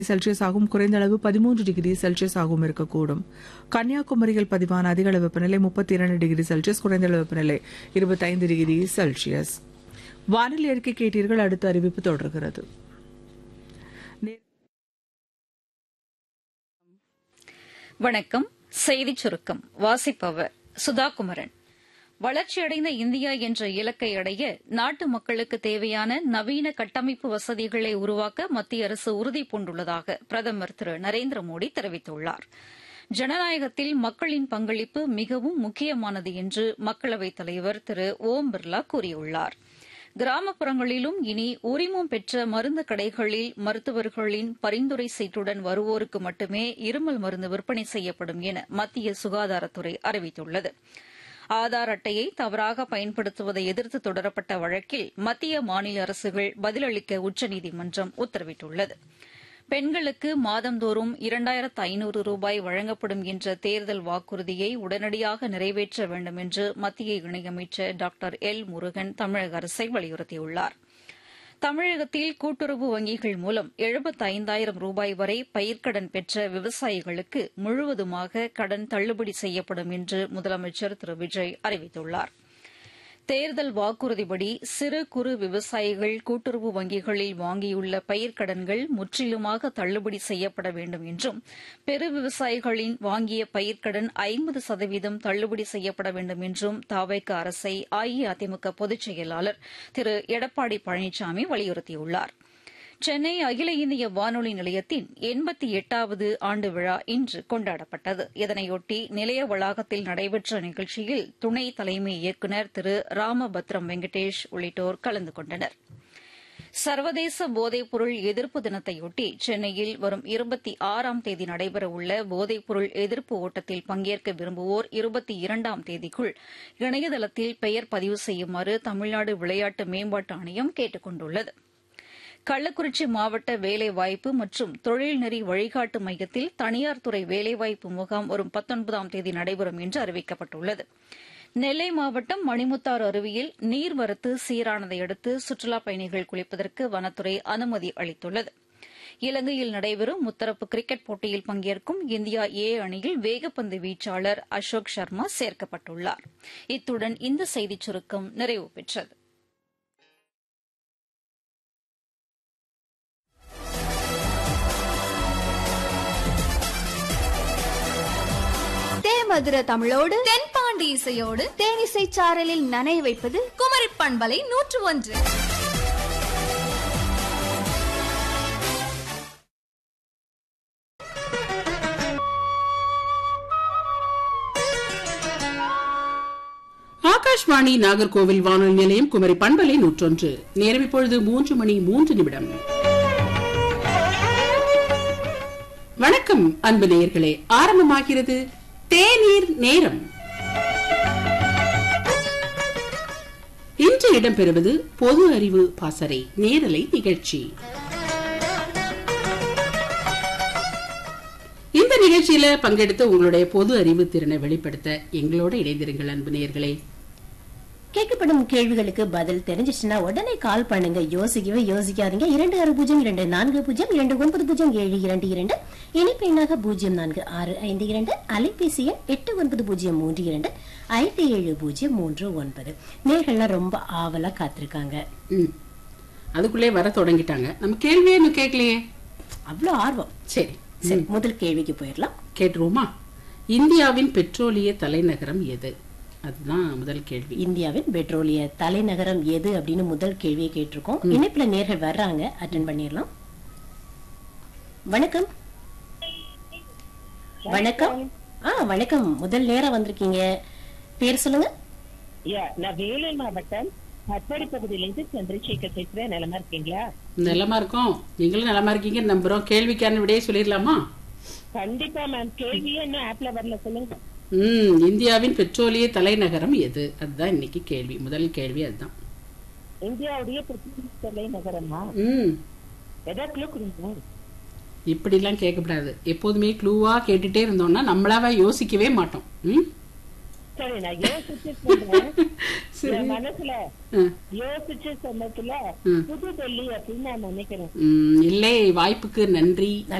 Celsius ஆகும் குறைந்த அளவு பதிமூன்று டிகிரி செல்சியஸ் ஆகவும் இருக்கக்கூடும் கன்னியாகுமரியில் பதிவான அதிக அளவு வெப்பநிலை முப்பத்தி இரண்டு டிகிரி செல்சியஸ் குறைந்த அளவு வெப்பநிலை இருபத்தைந்து டிகிரி செல்சியஸ் வானிலை அறிக்கை கேட்டீர்கள் அடுத்த அறிவிப்பு தொடர்கிறது நே- வணக்கம் செய்திச் சுருக்கம் வாசிப்பவர் சுதாகுமரன் வளர்ச்சியடைந்த இந்தியா என்ற இலக்கை அடைய நாட்டு மக்களுக்கு தேவையான நவீன கட்டமைப்பு வசதிகளை உருவாக்க மத்திய அரசு உறுதி பூண்டுள்ளதாக பிரதமர் திரு நரேந்திர மோடி தெரிவித்துள்ளார் ஜனநாயகத்தில் மக்களின் பங்களிப்பு மிகவும் முக்கியமானது என்று மக்களவைத் தலைவர் திரு ஓம் பிர்லா கூறியுள்ளார் கிராமப்புறங்களிலும் இனி உரிமம் பெற்ற மருந்து கடைகளில் மருத்துவர்களின் பரிந்துரை சீட்டுடன் வருவோருக்கு மட்டுமே இருமல் மருந்து விற்பனை செய்யப்படும் என மத்திய சுகாதாரத்துறை அறிவித்துள்ளது ஆதார் அட்டையை தவறாக பயன்படுத்துவதை எதிர்த்து தொடரப்பட்ட வழக்கில் மத்திய மாநில அரசுகள் பதிலளிக்க உச்சநீதிமன்றம் உத்தரவிட்டுள்ளது பெண்களுக்கு மாதந்தோறும் இரண்டாயிரத்து ஐநூறு ரூபாய் வழங்கப்படும் என்ற தேர்தல் வாக்குறுதியை உடனடியாக நிறைவேற்ற வேண்டும் என்று மத்திய இணையமைச்சர் டாக்டர் எல் முருகன் தமிழக அரசை வலியுறுத்தியுள்ளார் தமிழகத்தில் கூட்டுறவு வங்கிகள் மூலம் எழுபத்தைந்தாயிரம் ரூபாய் வரை பயிர்க்கடன் பெற்ற விவசாயிகளுக்கு முழுவதுமாக கடன் தள்ளுபடி செய்யப்படும் என்று முதலமைச்சர் திரு விஜய் அறிவித்துள்ளார் தேர்தல் வாக்குறுதிப்படி சிறு குறு விவசாயிகள் கூட்டுறவு வங்கிகளில் வாங்கியுள்ள பயிர்க்கடன்கள் முற்றிலுமாக தள்ளுபடி செய்யப்பட வேண்டும் என்றும் பெரு விவசாயிகளின் வாங்கிய பயிர்க்கடன் ஐம்பது சதவீதம் தள்ளுபடி செய்யப்பட வேண்டும் என்றும் தாவைக்க அரசை அஇஅதிமுக பொதுச் செயலாளர் திரு எடப்பாடி பழனிசாமி வலியுறுத்தியுள்ளார் சென்னை அகில இந்திய வானொலி நிலையத்தின் எண்பத்தி எட்டாவது ஆண்டு விழா இன்று கொண்டாடப்பட்டது இதனையொட்டி நிலைய வளாகத்தில் நடைபெற்ற நிகழ்ச்சியில் துணை தலைமை இயக்குநர் திரு ராமபத்ரம் வெங்கடேஷ் உள்ளிட்டோர் கலந்து கொண்டனர் சர்வதேச போதைப்பொருள் எதிர்ப்பு தினத்தையொட்டி சென்னையில் வரும் இருபத்தி ஆறாம் தேதி நடைபெறவுள்ள போதைப்பொருள் எதிர்ப்பு ஓட்டத்தில் பங்கேற்க விரும்புவோர் இருபத்தி இரண்டாம் தேதிக்குள் இணையதளத்தில் பெயர் பதிவு செய்யுமாறு தமிழ்நாடு விளையாட்டு மேம்பாட்டு ஆணையம் கேட்டுக் கொண்டுள்ளது கள்ளக்குறிச்சி மாவட்ட வேலைவாய்ப்பு மற்றும் தொழில்நெறி வழிகாட்டு மையத்தில் தனியார் துறை வேலைவாய்ப்பு முகாம் வரும் பத்தொன்பதாம் தேதி நடைபெறும் என்று அறிவிக்கப்பட்டுள்ளது நெல்லை மாவட்டம் மணிமுத்தாறு அருவியில் நீர்வரத்து சீரானதை அடுத்து சுற்றுலாப் பயணிகள் குளிப்பதற்கு வனத்துறை அனுமதி அளித்துள்ளது இலங்கையில் நடைபெறும் முத்தரப்பு கிரிக்கெட் போட்டியில் பங்கேற்கும் இந்தியா ஏ அணியில் வேகப்பந்து வீச்சாளர் அசோக் சர்மா சேர்க்கப்பட்டுள்ளார் இத்துடன் இந்த செய்திச் சுருக்கம் நிறைவு பெற்றது தேமதுர தமிழோடு தென்பாண்டி இசையோடு தேனிசை சாரலில் நனைய வைப்பது குமரி பண்பலை நூற்று ஒன்று ஆகாஷ்வாணி நாகர்கோவில் வானொலி நிலையம் குமரி பண்பலை நூற்றொன்று நேரம் இப்பொழுது மூன்று மணி மூன்று நிமிடம் வணக்கம் அன்பு நேயர்களே ஆரம்பமாகிறது தேநீர் நேரம் இன்று இடம்பெறுவது பொது அறிவு பாசறை நேரலை நிகழ்ச்சி இந்த நிகழ்ச்சியில பங்கெடுத்து உங்களுடைய பொது அறிவு திறனை வெளிப்படுத்த எங்களோட இணைந்திருங்கள் அன்பு நேயர்களே கேட்கப்படும் கேள்விகளுக்கு பதில் தெரிஞ்சிச்சுன்னா உடனே கால் பண்ணுங்க யோசிக்கவே யோசிக்காதீங்க இரண்டு ஆறு பூஜ்ஜியம் இரண்டு நான்கு பூஜ்ஜியம் இரண்டு ஒன்பது பூஜ்ஜியம் ஏழு இரண்டு இரண்டு இனிப்பு எண்ணாக பூஜ்ஜியம் நான்கு ஆறு ஐந்து இரண்டு அலைபேசி எண் எட்டு ஒன்பது பூஜ்ஜியம் மூன்று இரண்டு ஐந்து ஏழு பூஜ்ஜியம் மூன்று ஒன்பது நேர்கள்லாம் ரொம்ப ஆவலா காத்திருக்காங்க ம் அதுக்குள்ளே வர தொடங்கிட்டாங்க நம்ம கேள்வியே இன்னும் கேட்கலையே அவ்வளவு ஆர்வம் சரி சரி முதல் கேள்விக்கு போயிடலாம் கேட்டுருவோமா இந்தியாவின் பெட்ரோலிய தலைநகரம் எது அதுதான் முதல் கேள்வி இந்தியாவின் பெட்ரோலிய தலைநகரம் எது அப்படின்னு முதல் கேள்வியை கேட்டிருக்கோம் இணைப்புல நேர்கள் வர்றாங்க அட்டன் பண்ணிடலாம் வணக்கம் வணக்கம் ஆ வணக்கம் முதல் நேரம் வந்திருக்கீங்க பேர் சொல்லுங்க யா நான் வேலூர் மாவட்டம் அத்தாடி பகுதியிலிருந்து சந்திரசேகர் பேசுறேன் நிலமா இருக்கீங்களா நலமா இருக்கோம் நீங்களும் நலமா இருக்கீங்க நம்புறோம் கேள்விக்கான விடையே சொல்லிடலாமா கண்டிப்பா மேம் கேள்வியே இன்னும் ஆப்ல வரல சொல்லுங்க ம் இந்தியாவின் பெட்ரோலிய தலைநகரம் எது அதுதான் இன்னைக்கு கேள்வி முதல் கேள்வி அதுதான் இந்தியாவுடைய பெட்ரோலிய தலைநகரமா ம் ஏதாவது கிளூ கொடுங்க இப்படிலாம் கேட்கக்கூடாது எப்போதுமே க்ளூவா கேட்டுட்டே இருந்தோம்னா நம்மளாவே யோசிக்கவே மாட்டோம் ம் சரி நான் யோசிச்சு சொல்றேன் சரி. என் மனசுல ஆ. யோசிச்சு சொன்னதுல ம். புது டெல்லி அப்படின்னு நான் நினைக்கிறேன் ம், இல்லை வாய்ப்புக்கு நன்றி